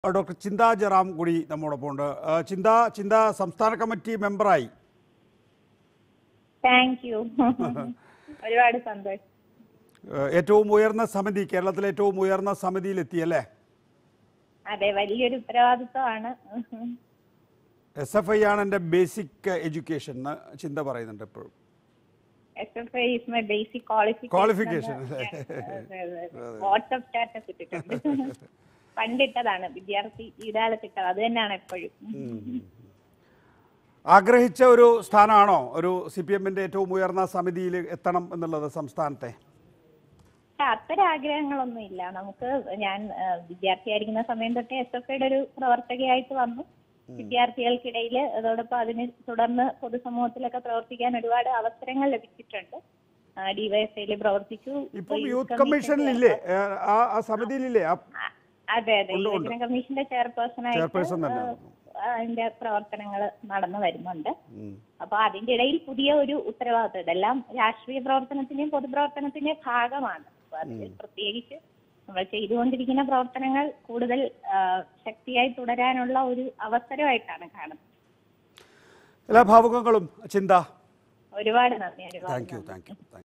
Doctor ചിന്ത ജറാം കൂടി നമ്മോടൊപ്പം ഉണ്ട് ആ, ചിന്ത ചിന്ത സംസ്ഥാന കമ്മിറ്റി മെമ്പറായി താങ്ക് യു ഒരുപാട് സന്തോഷം ആ, ഏറ്റവും ഉയർന്ന സമിതി കേരളത്തിലെ ഏറ്റവും ഉയർന്ന സമിതിയിലെത്തി അല്ലേ അതെ വലിയൊരു ഉത്തരവാദിത്വമാണ് എസ് എഫ് ഐ ആണ് എൻ്റെ ബേസിക് എഡ്യൂക്കേഷൻ എന്ന് ചിന്ത പറയുന്നുണ്ട് എപ്പോഴും S F I is my basic qualification Qualification, അല്ലേ? വാട്സ്ആപ്പ് സ്റ്റാറ്റസ് ഇട്ടിട്ടുണ്ട് പണ്ടിട്ടതാണ് വിദ്യാർത്ഥി ജീവിതകാലത്തിട്ടത് അത് തന്നെയാണ് എപ്പോഴും ആഗ്രഹിച്ച ഒരു സ്ഥാനമാണോ ഒരു സി പി എമ്മിൻ്റെ ഏറ്റവും ഉയർന്ന സമിതിയിൽ എത്തണം എന്നുള്ളത് സംസ്ഥാനത്തെ പക്ഷെ അത്തരം ആഗ്രഹങ്ങളൊന്നും ഇല്ല നമുക്ക് ഞാൻ ആ, വിദ്യാർത്ഥിയായിരിക്കുന്ന സമയം തൊട്ടേ എസ് എഫ് ഐയുടെ ഒരു പ്രവർത്തകയായിട്ട് വന്നു വിദ്യാർത്ഥികൾക്കിടയിൽ അതോടൊപ്പം അതിന് തുടർന്ന് പൊതുസമൂഹത്തിലൊക്കെ പ്രവർത്തിക്കാൻ ഒരുപാട് അവസരങ്ങൾ ലഭിച്ചിട്ടുണ്ട് ഡിവൈഎഫ്ഐയിൽ പ്രവർത്തിച്ചു ഇപ്പം യൂത്ത് യൂത്ത് കമ്മീഷൻ കമ്മീഷനിലില്ലേ ഏ, ആ ആ സമിതിയിലില്ലേ ആ ആ, അതെ അതെ ഉണ്ട്, ഉണ്ട്. യുവജന കമ്മീഷന്റെ ചെയർപേഴ്സൺ ആയിട്ട് ചെയർപേഴ്സൺ തന്നെ അതിന്റെ പ്രവർത്തനങ്ങൾ നടന്നു വരുന്നുണ്ട് ഉം. അപ്പൊ അതിന്റെ ഇടയിൽ പുതിയ ഒരു ഉത്തരവാദിത്വം ഇതെല്ലാം രാഷ്ട്രീയ പ്രവർത്തനത്തിന്റെയും പൊതുപ്രവർത്തനത്തിന്റെയും ഭാഗമാണ് അപ്പൊ അതിൽ പ്രത്യേകിച്ച് നമ്മൾ ചെയ്തുകൊണ്ടിരിക്കുന്ന പ്രവർത്തനങ്ങൾ കൂടുതൽ ആ, ശക്തിയായി തുടരാനുള്ള ഒരു അവസരമായിട്ടാണ് കാണുന്നത് എല്ലാ ഭാവുകങ്ങളും ചിന്ത ഒരുപാട് നന്ദി ഒരുപാട് താങ്ക് യു നന്ദി താങ്ക് യു